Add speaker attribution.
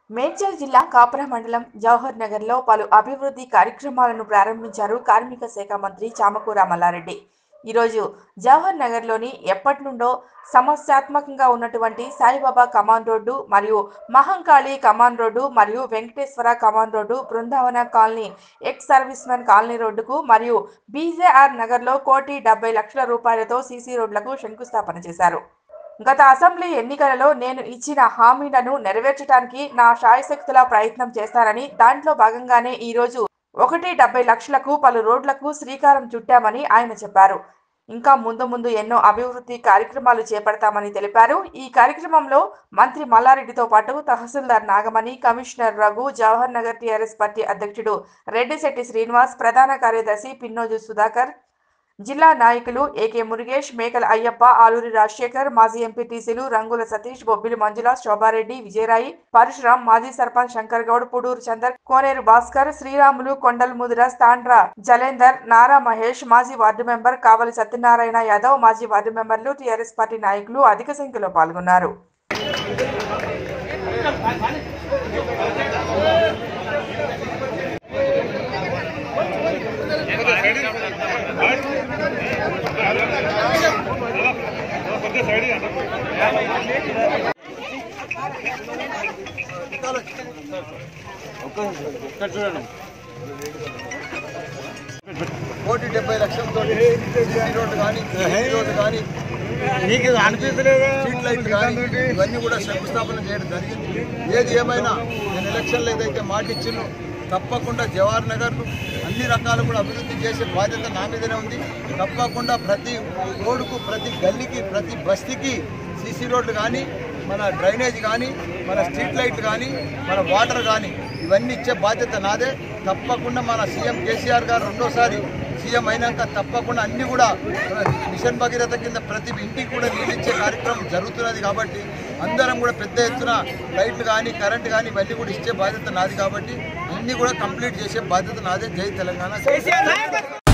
Speaker 1: మేడ్చల్ జిల్లా కాపుర మండలం జవహర్ నగర్లో పలు అభివృద్ధి కార్యక్రమాలను ప్రారంభించారు కార్మిక శాఖ మంత్రి చామకూర మల్లారెడ్డి ఈరోజు జవహర్ నగర్లోని ఎప్పటి నుండో సమస్యాత్మకంగా ఉన్నటువంటి సాయిబాబా కమాన్ రోడ్డు మరియు మహంకాళి కమాన్ రోడ్డు మరియు వెంకటేశ్వర కమాన్ road Brindavana colony ex servicemen colony రోడ్డుకు మరియు బీజేఆర్ నగర్లో కోటి డెబ్బై లక్షల రూపాయలతో సీసీ రోడ్లకు శంకుస్థాపన చేశారు గత అసెంబ్లీ ఎన్నికలలో నేను ఇచ్చిన హామీలను నెరవేర్చడానికి నా శాయశక్తుల ప్రయత్నం చేస్తానని దాంట్లో భాగంగానే ఈ రోజు ఒకటి డెబ్బై లక్షలకు పలు రోడ్లకు శ్రీకారం చుట్టామని ఆయన చెప్పారు ఇంకా ముందు ముందు ఎన్నో అభివృద్ధి కార్యక్రమాలు చేపడతామని తెలిపారు ఈ కార్యక్రమంలో మంత్రి మల్లారెడ్డితో పాటు tahsildar Nagamani commissioner Raghu Jawahar Nagar TRS party అధ్యక్షుడు రెడ్డిశెట్టి శ్రీనివాస్ ప్రధాన కార్యదర్శి పిన్నోజు సుధాకర్ జిల్లా నాయకులు ఏకే మురుగేష్ మేకల అయ్యప్ప ఆలూరి రాజశేఖర్ మాజీ ఎంపీటీసీలు రంగుల సతీష్ బొబ్బిలి మంజుల శోభారెడ్డి విజయరాయి పరశురాం మాజీ సర్పంచ్ శంకర్ గౌడ్ పుడూరు చందర్ కోనేరు భాస్కర్ శ్రీరాములు కొండల్ ముదిర స్తాండ్ర జలేందర్ నారా మహేష్ మాజీ వార్డు మెంబర్ కావలి సత్యనారాయణ యాదవ్ మాజీ వార్డు మెంబర్లు టీఆర్ఎస్ పార్టీ నాయకులు అధిక సంఖ్యలో పాల్గొన్నారు
Speaker 2: కోటి డెబ్బై లక్షలతో సీసీ రోడ్డు కానీ సీసీ రోడ్డు కానీ
Speaker 3: నీకు అనిపించలేదా
Speaker 2: స్ట్రీట్ లైట్ కానీ ఇవన్నీ కూడా శంకుస్థాపన చేయడం జరిగింది ఏది ఏమైనా నేను ఎలక్షన్లో ఏదైతే మాట ఇచ్చినో తప్పకుండా జవహర్ నగర్ను అన్ని రకాలు కూడా అభివృద్ధి చేసే బాధ్యత నా మీదనే ఉంది తప్పకుండా ప్రతి రోడ్డుకు ప్రతి గల్లీకి ప్రతి బస్తీకి సీసీ రోడ్లు కానీ మన డ్రైనేజ్ కానీ మన స్ట్రీట్ లైట్లు కానీ మన వాటర్ కానీ ఇవన్నీ ఇచ్చే బాధ్యత నాదే తప్పకుండా మన సీఎం కేసీఆర్ గారు రెండోసారి సీఎం అయినాక తప్పకుండా అన్ని కూడా మన మిషన్ భగీరథ కింద ప్రతి ఇంటికి కూడా నీళ్ళు ఇచ్చే కార్యక్రమం జరుగుతున్నది కాబట్టి అందరం కూడా పెద్ద ఎత్తున లైట్లు కానీ కరెంట్ కానీ ఇవన్నీ కూడా ఇచ్చే బాధ్యత నాది కాబట్టి అన్ని కూడా కంప్లీట్ చేసే బాధ్యత నాదే జై తెలంగాణ